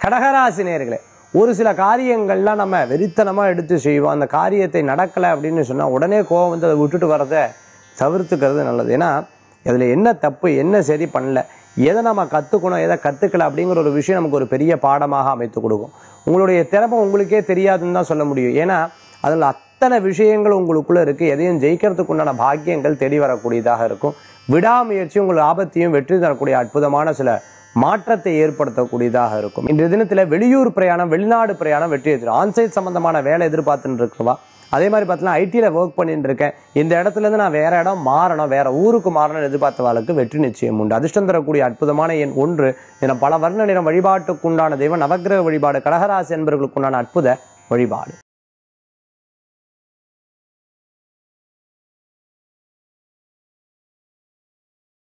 கடகராசி நேர்களே ஒரு சில காரியங்கள்லாம் நம்ம வெறித்தனமா எடுத்து செய்வோம் அந்த காரியத்தை நடக்கலை அப்படின்னு சொன்னா உடனே கோவம் வந்து அதை விட்டுட்டு வரதை தவிர்த்துக்கிறது நல்லது ஏன்னா அதுல என்ன தப்பு என்ன சரி பண்ணல எதை நம்ம கத்துக்கணும் எதை கத்துக்கல அப்படிங்கிற ஒரு விஷயம் நமக்கு ஒரு பெரிய பாடமாக அமைத்து கொடுக்கும் உங்களுடைய திறமை உங்களுக்கே தெரியாதுன்னு தான் சொல்ல முடியும் ஏன்னா அதுல அத்தனை விஷயங்கள் உங்களுக்குள்ள இருக்கு எதையும் ஜெயிக்கிறதுக்கு உண்டான பாக்கியங்கள் தேடி வரக்கூடியதாக இருக்கும் விடாமுயற்சி உங்கள் ஆபத்தையும் வெற்றி தரக்கூடிய அற்புதமான சில மாற்றத்தை ஏற்படுத்தக்கூடியதாக இருக்கும் இன்றைய தினத்துல வெளியூர் பிரயாணம் வெளிநாடு பிரயாணம் வெற்றி எடுத்துரும் ஆன்சைட் சம்பந்தமான வேலை எதிர்பார்த்துட்டு இருக்கவா அதே மாதிரி பார்த்தீங்கன்னா ஐடியில் ஒர்க் பண்ணிட்டு இருக்கேன் இந்த இடத்துல இருந்து நான் வேற இடம் மாறணும் வேற ஊருக்கு மாறணும் எதிர்பார்த்தவாளுக்கு வெற்றி நிச்சயம் உண்டு அதிர்ஷ்டம் தரக்கூடிய அற்புதமான எண் ஒன்று என பல வர்ண நிறம் வழிபாட்டுக்குண்டான தெய்வம் நவக்கிரக வழிபாடு கடகராசி என்பவர்களுக்குண்டான அற்புத வழிபாடு